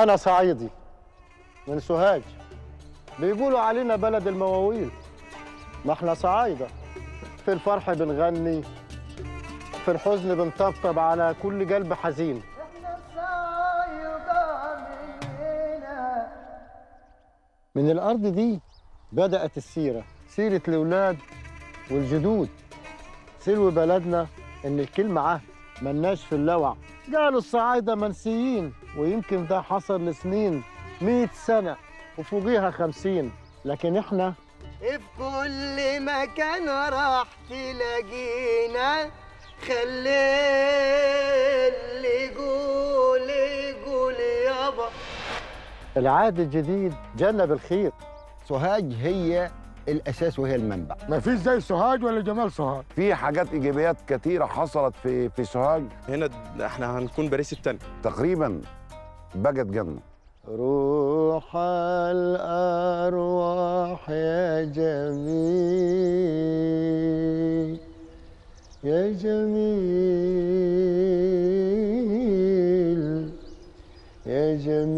أنا صعيدي من سوهاج بيقولوا علينا بلد المواويل ما احنا صعايدة في الفرح بنغني في الحزن بنطبطب على كل قلب حزين من الأرض دي بدأت السيرة سيرة الأولاد والجدود سلو بلدنا إن الكلمة عهد ملناش في اللوع قالوا الصعايدة منسيين ويمكن ده حصل لسنين مئة سنة وفوقيها خمسين لكن إحنا في كل مكان راح تلاقينا خلي اللي يقول يقول يابا العهد الجديد جنة بالخير سوهاج هي الاساس وهي المنبع ما فيش زي سوهاج ولا جمال سوهاج في حاجات ايجابيات كتيره حصلت في في سوهاج هنا احنا هنكون باريس التاني تقريبا بقت جنه روح الأرواح يا جميل يا جميل يا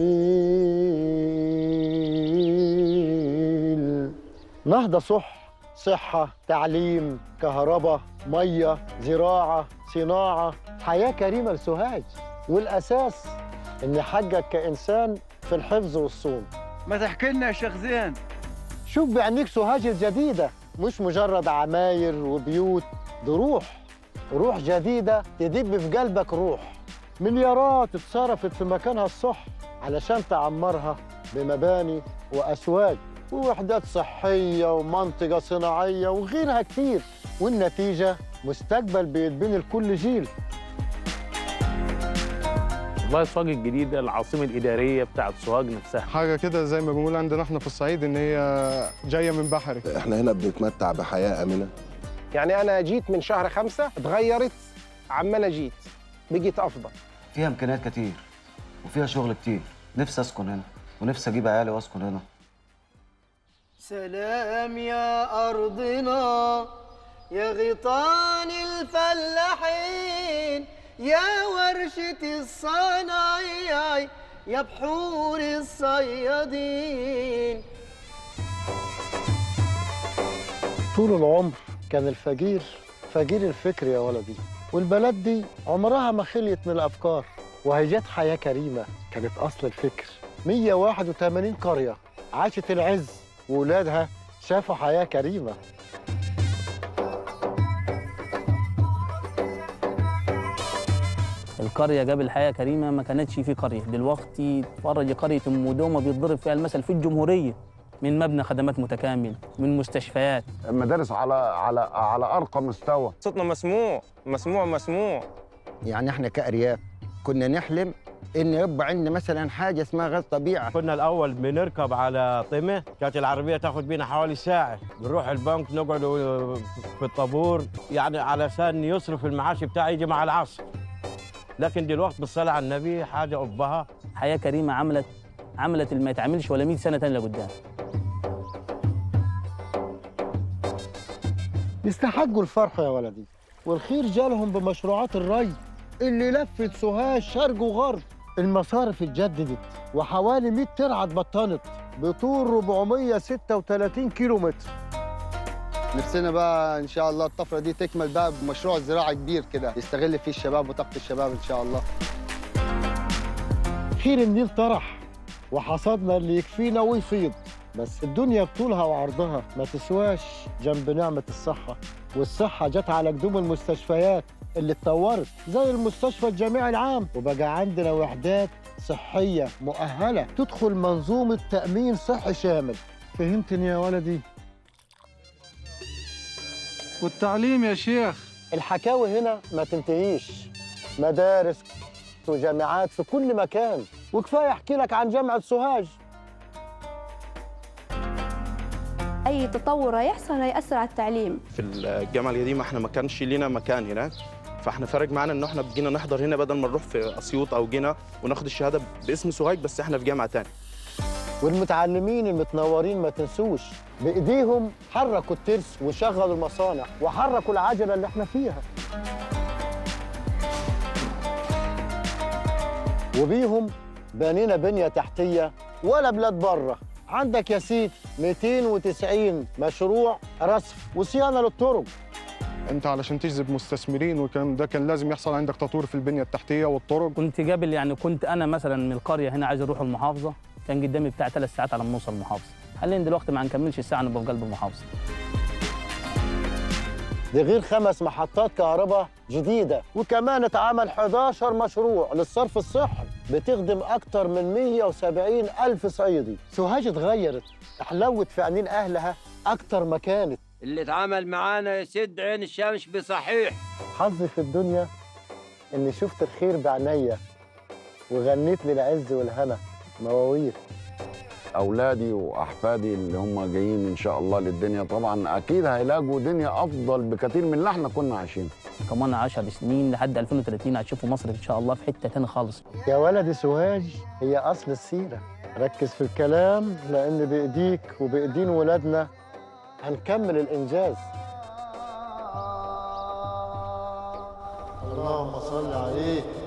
جميل نهضة صح صحة تعليم كهرباء مية زراعة صناعة حياة كريمة لسوهاج والأساس إن حجك كإنسان في الحفظ والصون ما تحكي لنا يا شيخ زين شوف بعينيك سوهاج الجديدة مش مجرد عماير وبيوت دي روح روح جديدة تدب في قلبك روح مليارات اتصرفت في مكانها الصح علشان تعمرها بمباني وأسواق ووحدات صحية ومنطقة صناعية وغيرها كتير والنتيجة مستقبل بيتبني لكل جيل والله سوهاج الجديدة العاصمة الإدارية بتاعت سوهاج نفسها حاجة كده زي ما بنقول عندنا احنا في الصعيد ان هي جاية من بحري احنا هنا بنتمتع بحياة آمنة يعني أنا جيت من شهر خمسة اتغيرت عما أنا جيت بقيت أفضل فيها امكانيات كتير وفيها شغل كتير نفسي اسكن هنا ونفسي اجيب عيالي واسكن هنا سلام يا أرضنا يا غيطان الفلاحين يا ورشة الصنايعي يا بحور الصيادين طول العمر كان الفقير فقير الفكر يا ولدي والبلد دي عمرها ما خليت من الأفكار وهي جت حياة كريمة كانت أصل الفكر 181 قرية عاشت العز وولادها شافوا حياة كريمة القرية قبل حياة كريمة ما كانتش في قرية دلوقتي تفرج قرية أم دومة بيتضرب فيها المثل في الجمهورية من مبنى خدمات متكامل من مستشفيات المدارس على على على ارقى مستوى صوتنا مسموع مسموع مسموع يعني احنا كأرياف كنا نحلم ان يبقى عندنا مثلا حاجة اسمها غاز طبيعة كنا الاول بنركب على طمه كانت العربيه تاخد بينا حوالي ساعه بنروح البنك نقعد في الطابور يعني علشان يصرف المعاش بتاعي يجي مع العصر لكن دلوقتي بالصلاه على النبي حاجه قبها حياة كريمة عملت عملت اللي ما يتعملش ولا 100 سنة تانية لقدام يستحقوا الفرح يا ولدي والخير جالهم بمشروعات الري اللي لفت سوهاج شرق وغرب المصارف اتجددت وحوالي 100 ترعه اتبطنت بطول 436 كيلو متر نفسنا بقى ان شاء الله الطفره دي تكمل بقى بمشروع زراعي كبير كده يستغل فيه الشباب وطاقه الشباب ان شاء الله خير النيل طرح وحصدنا اللي يكفينا ويفيض بس الدنيا بطولها وعرضها ما تسواش جنب نعمة الصحة والصحة جت على قدوم المستشفيات اللي اتطورت زي المستشفى الجامعي العام وبقى عندنا وحدات صحية مؤهلة تدخل منظومة تأمين صحي شامل فهمتني يا ولدي؟ والتعليم يا شيخ الحكاوي هنا ما تنتهيش مدارس وجامعات في كل مكان وكفايه احكي لك عن جامعه سوهاج اي تطور هيحصل هيأثر على التعليم في الجامعه القديمه احنا ما كانش لينا مكان هناك فاحنا فارق معانا ان احنا بقينا نحضر هنا بدل ما نروح في اسيوط او جنة وناخد الشهاده باسم سوهاج بس احنا في جامعه تاني والمتعلمين المتنورين ما تنسوش بايديهم حركوا الترس وشغلوا المصانع وحركوا العجله اللي احنا فيها وبيهم بنينا بنية تحتية ولا بلاد بره عندك يا سيدي 290 مشروع رصف وصيانة للطرق انت علشان تجذب مستثمرين والكلام ده كان لازم يحصل عندك تطوير في البنيه التحتيه والطرق كنت قبل يعني كنت انا مثلا من القريه هنا عايز اروح المحافظه كان قدامي بتاع ثلاث ساعات على ما اوصل المحافظه حاليا دلوقتي ما نكملش الساعه نبقى في قلب المحافظه ده غير خمس محطات كهرباء جديدة وكمان اتعمل 11 مشروع للصرف الصحي بتخدم أكتر من 170 ألف صعيدي سوهاج اتغيرت احلوت في عينين أهلها أكتر ما كانت اللي اتعامل معانا يسد عين الشمس بصحيح حظي في الدنيا إني شفت الخير بعينيا وغنيت للعز والهنا مواويل اولادي واحفادي اللي هم جايين ان شاء الله للدنيا طبعا اكيد هيلاقوا دنيا افضل بكثير من اللي احنا كنا عايشين كمان 10 سنين لحد 2030 هتشوفوا مصر ان شاء الله في حته تاني خالص يا ولدي سوهاج هي أصل السيرة ركز في الكلام لأن بإيديك وبإيدين ولادنا هنكمل الإنجاز اللهم صل عليه